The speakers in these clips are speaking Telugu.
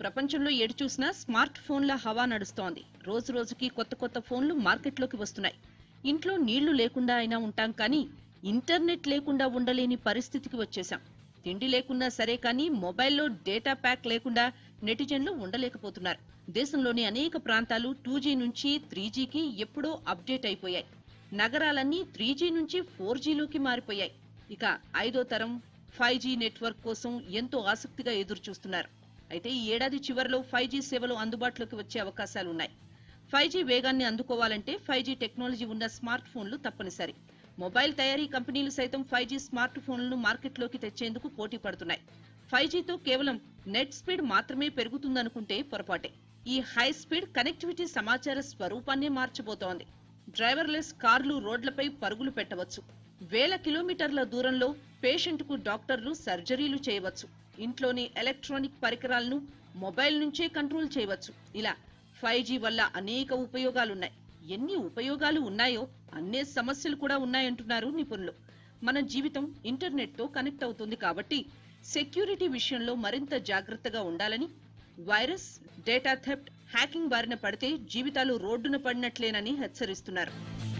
ప్రపంచంలో ఎటు చూసినా స్మార్ట్ ఫోన్ల హవా నడుస్తోంది రోజు రోజుకి కొత్త కొత్త ఫోన్లు మార్కెట్లోకి వస్తున్నాయి ఇంట్లో నీళ్లు లేకుండా అయినా ఉంటాం కానీ ఇంటర్నెట్ లేకుండా ఉండలేని పరిస్థితికి వచ్చేసాం తిండి లేకున్నా సరే కానీ మొబైల్లో డేటా ప్యాక్ లేకుండా నెటిజన్లు ఉండలేకపోతున్నారు దేశంలోని అనేక ప్రాంతాలు టూ జీ నుంచి త్రీ జీకి ఎప్పుడో అప్డేట్ అయిపోయాయి నగరాలన్నీ త్రీ జీ నుంచి ఫోర్ జీలోకి మారిపోయాయి ఇక ఐదో తరం ఫైవ్ జీ నెట్వర్క్ కోసం ఎంతో ఆసక్తిగా ఎదురు చూస్తున్నారు అయితే ఈ ఏడాది చివరిలో ఫైవ్ జీ సేవలు అందుబాటులోకి వచ్చే అవకాశాలున్నాయి ఫైవ్ జీ వేగాన్ని అందుకోవాలంటే ఫైవ్ జీ టెక్నాలజీ ఉన్న స్మార్ట్ ఫోన్లు తప్పనిసరి మొబైల్ తయారీ కంపెనీలు సైతం ఫైవ్ జీ స్మార్ట్ ఫోన్లను మార్కెట్లోకి తెచ్చేందుకు పోటీ పడుతున్నాయి ఫైవ్ జీతో కేవలం నెట్ స్పీడ్ మాత్రమే పెరుగుతుందనుకుంటే పొరపాటే ఈ హై స్పీడ్ కనెక్టివిటీ సమాచార స్వరూపాన్నే మార్చబోతోంది డ్రైవర్లెస్ కార్లు రోడ్లపై పరుగులు పెట్టవచ్చు వేల కిలోమీటర్ల దూరంలో పేషెంట్ కు డాక్టర్లు సర్జరీలు చేయవచ్చు ఇంట్లోని ఎలక్ట్రానిక్ పరికరాలను మొబైల్ నుంచే కంట్రోల్ చేయవచ్చు ఇలా ఫైవ్ జీ వల్ల అనేక ఉపయోగాలున్నాయి ఎన్ని ఉపయోగాలు ఉన్నాయో అన్నే సమస్యలు కూడా ఉన్నాయంటున్నారు నిపుణులు మన జీవితం ఇంటర్నెట్ తో కనెక్ట్ అవుతుంది కాబట్టి సెక్యూరిటీ విషయంలో మరింత జాగ్రత్తగా ఉండాలని వైరస్ డేటా థెఫ్ట్ హ్యాకింగ్ బారిన పడితే జీవితాలు రోడ్డున పడినట్లేనని హెచ్చరిస్తున్నారు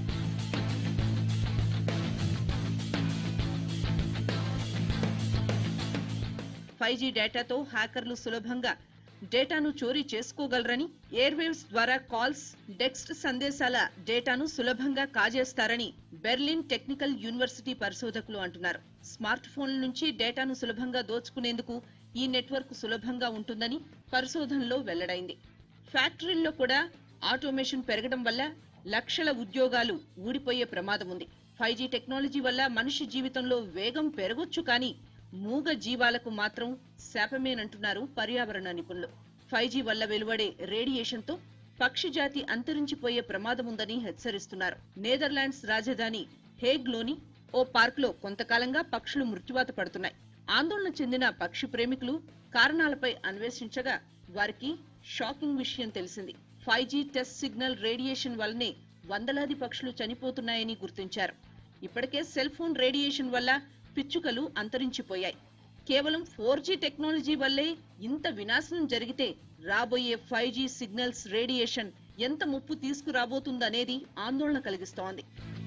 ఫైవ్ జీ డేటాతో హ్యాకర్లు సులభంగా డేటాను చోరీ చేసుకోగలరని ఎయిర్వేవ్స్ ద్వారా కాల్స్ టెక్స్ట్ సందేశాల డేటాను సులభంగా కాజేస్తారని బెర్లిన్ టెక్నికల్ యూనివర్సిటీ పరిశోధకులు అంటున్నారు స్మార్ట్ ఫోన్ల నుంచి డేటాను సులభంగా దోచుకునేందుకు ఈ నెట్వర్క్ సులభంగా ఉంటుందని పరిశోధనలో వెల్లడైంది ఫ్యాక్టరీల్లో కూడా ఆటోమేషన్ పెరగడం వల్ల లక్షల ఉద్యోగాలు ఊడిపోయే ప్రమాదం ఉంది ఫైవ్ జీ టెక్నాలజీ వల్ల మనిషి జీవితంలో వేగం పెరగొచ్చు కానీ మూగ జీవాలకు మాత్రం శాపమేనంటున్నారు పర్యావరణ నిపుణులు ఫైవ్ జీ వల్ల వెలువడే రేడియేషన్ తో పక్షి జాతి అంతరించిపోయే ప్రమాదం ఉందని హెచ్చరిస్తున్నారు నెదర్లాండ్స్ రాజధాని హేగ్ లోని ఓ పార్క్ లో కొంతకాలంగా పక్షులు మృత్యువాత పడుతున్నాయి ఆందోళన చెందిన పక్షి ప్రేమికులు కారణాలపై అన్వేషించగా వారికి షాకింగ్ విషయం తెలిసింది five G test signal radiation వల్లనే వందలాది పక్షులు చనిపోతున్నాయని గుర్తించారు ఇప్పటికే సెల్ ఫోన్ రేడియేషన్ వల్ల పిచ్చుకలు అంతరించిపోయాయి కేవలం ఫోర్ జీ టెక్నాలజీ వల్లే ఇంత వినాశనం జరిగితే రాబోయే ఫైవ్ జీ సిగ్నల్స్ రేడియేషన్ ఎంత ముప్పు తీసుకురాబోతుందనేది ఆందోళన కలిగిస్తోంది